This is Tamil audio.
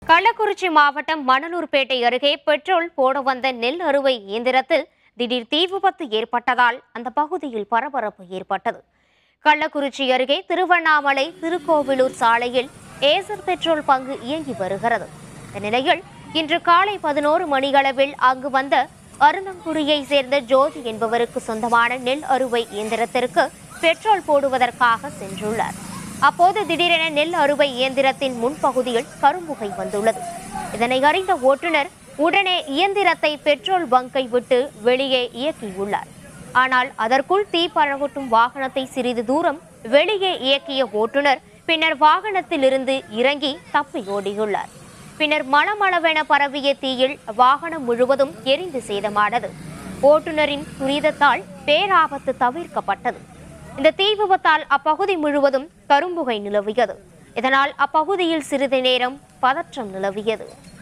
கள்ளக்குறிச்சி மாவட்டம் மணலூர்பேட்டை அருகே பெட்ரோல் போட வந்த நெல் அறுவை இயந்திரத்தில் திடீர் தீ விபத்து ஏற்பட்டதால் அந்த பகுதியில் பரபரப்பு ஏற்பட்டது கள்ளக்குறிச்சி அருகே திருவண்ணாமலை திருக்கோவிலூர் சாலையில் ஏசர் பெட்ரோல் பங்கு இயங்கி வருகிறது இந்த நிலையில் இன்று காலை பதினோரு மணியளவில் அங்கு வந்த அருணங்குடியை சேர்ந்த ஜோதி என்பவருக்கு சொந்தமான நெல் அறுவை இயந்திரத்திற்கு பெட்ரோல் போடுவதற்காக சென்றுள்ளார் அப்போது திடீரென நெல் அறுவை இயந்திரத்தின் முன்பகுதியில் கரும்புகை வந்துள்ளது இதனை அறிந்த ஓட்டுநர் உடனே இயந்திரத்தை பெட்ரோல் பங்கை விட்டு வெளியே இயக்கியுள்ளார் ஆனால் அதற்குள் தீ பரவட்டும் வாகனத்தை சிறிது தூரம் வெளியே இயக்கிய ஓட்டுநர் பின்னர் வாகனத்திலிருந்து இறங்கி தப்பி ஓடியுள்ளார் பின்னர் மளமளவென பரவிய தீயில் வாகனம் முழுவதும் எரிந்து சேதமானது ஓட்டுநரின் துரிதத்தால் பேராபத்து தவிர்க்கப்பட்டது இந்த தீ விபத்தால் அப்பகுதி முழுவதும் கரும்புகை நிலவியது இதனால் அப்பகுதியில் சிறிது நேரம் பதற்றம் நிலவியது